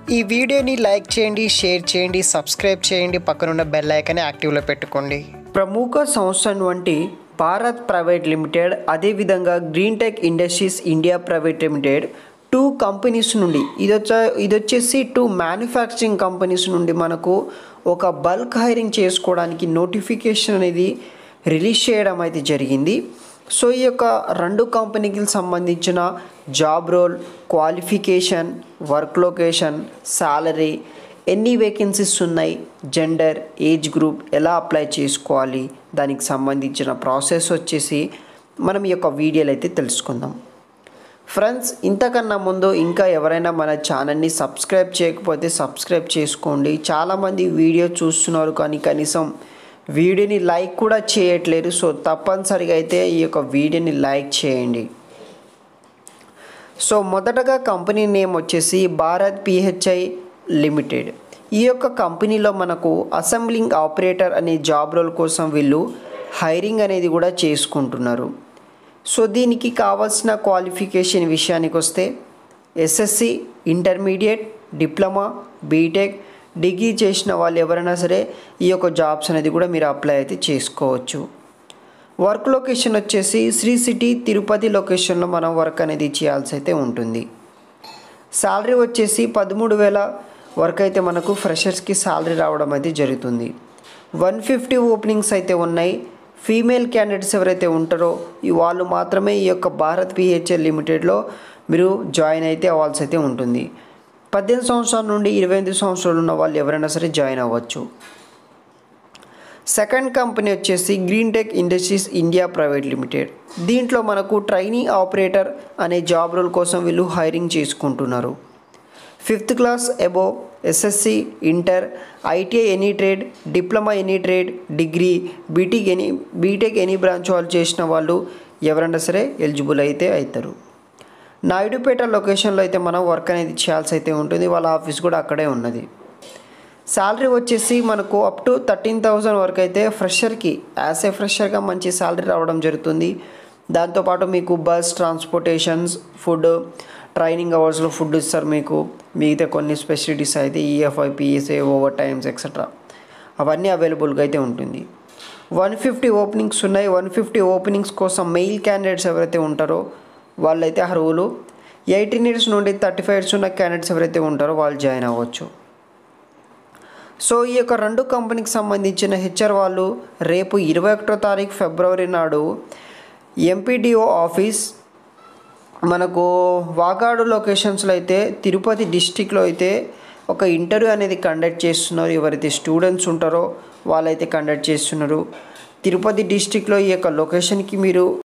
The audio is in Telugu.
ఈ వీడియోని లైక్ చేయండి షేర్ చేయండి సబ్స్క్రైబ్ చేయండి పక్కనున్న బెల్ ఐకాన్ని యాక్టివ్లో పెట్టుకోండి ప్రముఖ సంస్థ వంటి భారత్ ప్రైవేట్ లిమిటెడ్ అదేవిధంగా green tech industries India private limited two companies నుండి ఇది వచ్చా ఇది వచ్చేసి టూ మ్యానుఫ్యాక్చరింగ్ కంపెనీస్ నుండి మనకు ఒక బల్క్ హైరింగ్ చేసుకోవడానికి నోటిఫికేషన్ అనేది రిలీజ్ చేయడం అయితే జరిగింది సో ఈ యొక్క రెండు కంపెనీకి సంబంధించిన job role qualification work location salary ఎన్ని వేకెన్సీస్ ఉన్నాయి జెండర్ ఏజ్ గ్రూప్ ఎలా అప్లై చేసుకోవాలి దానికి సంబంధించిన ప్రాసెస్ వచ్చేసి మనం ఈ యొక్క వీడియోలో అయితే తెలుసుకుందాం ఫ్రెండ్స్ ఇంతకన్నా ముందు ఇంకా ఎవరైనా మన ఛానల్ని సబ్స్క్రైబ్ చేయకపోతే సబ్స్క్రైబ్ చేసుకోండి చాలామంది వీడియో చూస్తున్నారు కానీ కనీసం వీడియోని లైక్ కూడా చేయట్లేరు సో తప్పనిసరిగా అయితే ఈ యొక్క వీడియోని లైక్ చేయండి సో మొదటగా కంపెనీ నేమ్ వచ్చేసి భారత్ పిహెచ్ఐ లిమిటెడ్ ఈ యొక్క కంపెనీలో మనకు అసెంబ్లింగ్ ఆపరేటర్ అనే జాబ్ రోల్ కోసం వీళ్ళు హైరింగ్ అనేది కూడా చేసుకుంటున్నారు సో దీనికి కావాల్సిన క్వాలిఫికేషన్ విషయానికి వస్తే SSC intermediate diploma BTech degree చేసిన వాళ్ళు ఎవరైనా సరే ఈ యొక్క జాబ్స్ అనేది కూడా మీరు అప్లై అయితే చేసుకోవచ్చు వర్క్ లొకేషన్ వచ్చేసి శ్రీ సిటీ తిరుపతి లొకేషన్లో మనం వర్క్ అనేది చేయాల్సి అయితే ఉంటుంది శాలరీ వచ్చేసి పదమూడు వేల వరకు అయితే మనకు ఫ్రెషర్స్కి శాలరీ రావడం అయితే జరుగుతుంది వన్ ఫిఫ్టీ ఓపెనింగ్స్ అయితే ఉన్నాయి ఫీమేల్ క్యాండిడేట్స్ ఎవరైతే ఉంటారో ఈ వాళ్ళు మాత్రమే ఈ యొక్క భారత్ పిహెచ్ఎల్ లిమిటెడ్లో మీరు జాయిన్ అయితే అవ్వాల్సి అయితే ఉంటుంది పద్దెనిమిది సంవత్సరాల నుండి ఇరవై ఎనిమిది సంవత్సరాలు ఉన్న వాళ్ళు ఎవరైనా సరే జాయిన్ అవ్వచ్చు సెకండ్ కంపెనీ వచ్చేసి green tech industries India private limited దీంట్లో మనకు ట్రైనింగ్ ఆపరేటర్ అనే జాబ్ రోల్ కోసం వీళ్ళు హైరింగ్ చేసుకుంటున్నారు fifth class above SSC inter ITI any trade diploma any trade degree BTech any BTech any branch వాళ్ళు చేసిన వాళ్ళు ఎవరైనా సరే ఎలిజిబుల్ అయితే అవుతారు నాయుడుపేట లొకేషన్లో అయితే మనం వర్క్ అనేది చేయాల్సి అయితే ఉంటుంది వాళ్ళ ఆఫీస్ కూడా అక్కడే ఉన్నది శాలరీ వచ్చేసి మనకు అప్ టు థర్టీన్ థౌజండ్ వరకు అయితే ఫ్రెషర్కి యాజ్ ఏ ఫ్రెషర్గా మంచి శాలరీ రావడం జరుగుతుంది దాంతోపాటు మీకు బస్ ట్రాన్స్పోర్టేషన్స్ ఫుడ్ ట్రైనింగ్ అవర్స్లో ఫుడ్ ఇస్తారు మీకు మిగతా కొన్ని స్పెషలిటీస్ అయితే EFI PSA over times etcetera అవన్నీ అవైలబుల్గా అయితే ఉంటుంది వన్ ఫిఫ్టీ ఓపెనింగ్స్ ఉన్నాయి వన్ ఫిఫ్టీ ఓపెనింగ్స్ కోసం మెయిల్ క్యాండిడేట్స్ ఎవరైతే ఉంటారో వాళ్ళైతే అర్హులు ఎయిటీన్ ఇయర్స్ నుండి థర్టీ ఫైవ్ ఇయర్స్ ఉన్న క్యాండిడేట్స్ ఎవరైతే ఉంటారో వాళ్ళు జాయిన్ అవ్వచ్చు సో ఈ యొక్క రెండు కంపెనీకి సంబంధించిన హెచ్ఆర్ వాళ్ళు రేపు ఇరవై ఒకటో తారీఖు ఫిబ్రవరి నాడు ఎంపీడీఓ ఆఫీస్ మనకు వాగాడు లొకేషన్స్లో అయితే తిరుపతి డిస్టిక్లో అయితే ఒక ఇంటర్వ్యూ అనేది కండక్ట్ చేస్తున్నారు ఎవరైతే స్టూడెంట్స్ ఉంటారో వాళ్ళైతే కండక్ట్ చేస్తున్నారు తిరుపతి డిస్టిక్లో ఈ యొక్క లొకేషన్కి మీరు